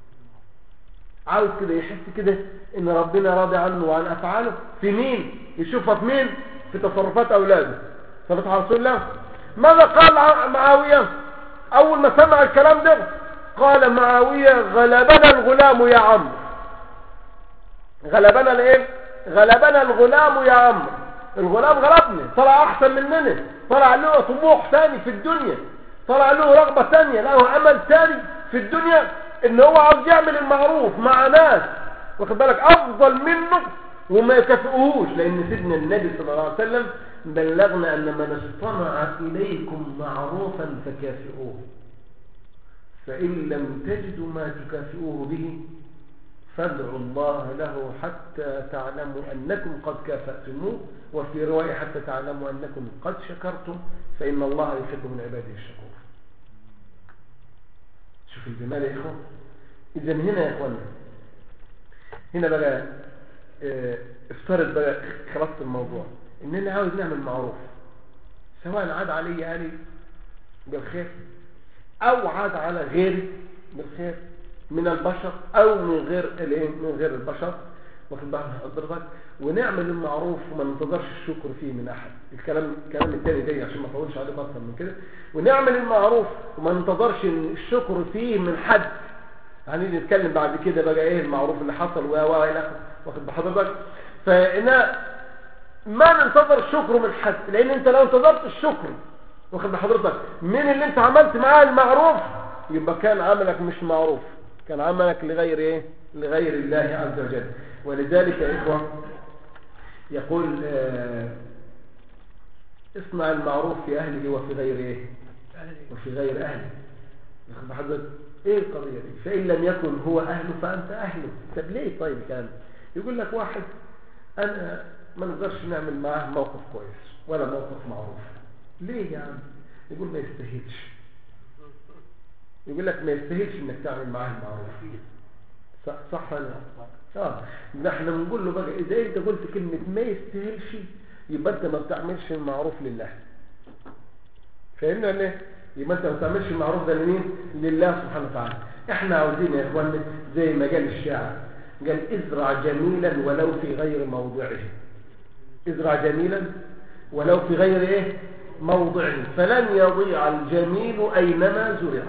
عاوز كده يحس كده ان ربنا راضي عنه وعن أفعاله في مين يشوفها في مين في تصرفات أولاده ثبت على رسول الله ماذا قال معاوية أول ما سمع الكلام ده قال معاوية غلبنا الغلام يا عمرو غلبنا الايه غلبنا الغلام يا عمرو الغلام غلبني طلع احسن مننا طلع له طموح ثاني في الدنيا طلع له رغبة ثانية له امل ثاني في الدنيا ان هو عاوز يعمل المعروف مع ناس واخد بالك افضل منه وما يكافئوهوش لان سيدنا النبي صلى الله عليه وسلم بلغنا ان من اصطنع اليكم معروفا فكافئوه فان لم تجدوا ما تكافئوه به فادعوا الله له حتى تعلموا أنكم قد كافأتموه وفي رواية حتى تعلموا أنكم قد شكرتم فإن الله يحب من عباده الشكور شوف الجمال يا إخوان إذا هنا يا إخوان هنا بقى اه افترض بقى خلاصة الموضوع إننا عاوز نعمل معروف سواء عاد علي أهلي بالخير أو عاد على غيري بالخير من البشر او من غير الايه من غير البشر واخد بالك حضرتك ونعمل المعروف وما ننتظرش الشكر فيه من احد الكلام الكلام الثاني جاي عشان ما اطولش عليه اكتر من كده ونعمل المعروف وما ننتظرش الشكر فيه من حد يعني نتكلم بعد كده بقى ايه المعروف اللي حصل و و الى واخد بحضرتك فانا ما ننتظر الشكر من حد لان انت لو انتظرت الشكر واخد بحضرتك من اللي انت عملت معاه المعروف يبقى كان عملك مش معروف كان عملك لغير ايه لغير الله عز وجل ولذلك يا اخوه يقول آه اصنع المعروف في اهله وفي غير ايه وفي غير اهله واخد بحضرتك ايه القضيه دي فان لم يكن هو اهله فانت اهله طب ليه طيب كان يقول لك واحد انا ما نقدرش نعمل معاه موقف كويس ولا موقف معروف ليه يا عم يقول ما يستاهلش يقول لك ما يستاهلش انك تعمل معاه المعروف صح صح ولا لا اه ده احنا بنقول له بقى اذا انت قلت كلمه ما يستاهلش يبقى انت ما بتعملش المعروف لله فاهمنا ولا ايه يبقى انت ما بتعملش المعروف ده لمين لله سبحانه وتعالى احنا عاوزين يا اخوانا زي ما قال الشاعر قال ازرع جميلا ولو في غير موضعه ازرع جميلا ولو في غير ايه موضعه فلن يضيع الجميل اينما زرع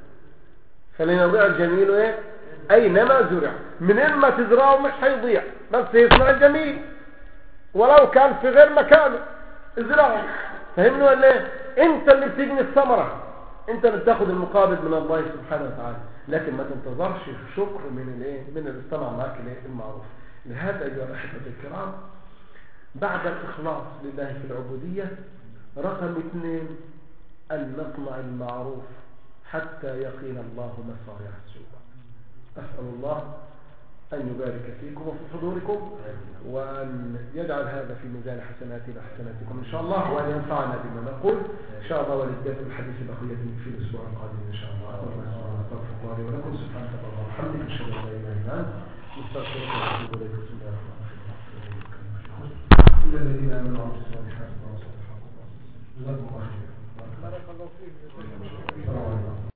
فلن يضيع الجميل ايه اينما زرع من اما تزرعه مش هيضيع بس يصنع الجميل ولو كان في غير مكانه ازرعه فهمني ولا ايه انت اللي بتجني الثمره انت اللي بتاخد المقابل من الله سبحانه وتعالى لكن ما تنتظرش شكر من الايه من اللي اصطنع معاك الايه المعروف لهذا ايها الاحبه الكرام بعد الاخلاص لله في العبوديه رقم اثنين ان نصنع المعروف حتى يقين الله مصارع السوء اسال الله أن يبارك فيكم وفي حضوركم وأن يجعل هذا في ميزان حسناتنا وحسناتكم إن شاء الله وأن ينفعنا بما نقول إن شاء الله وللدين الحديث بقية في الأسبوع القادم إن شاء الله أقول الله توفيق الله ولكم سبحانك اللهم وبحمدك أشهد أن لا إله إلا أنت نستغفرك ونتوب إليك بسم الله الرحمن الرحيم إلا الذين آمنوا وعملوا الصالحات وتواصوا بالحق وتواصوا بالصبر جزاكم الله خيرا بارك الله فيك السلام عليكم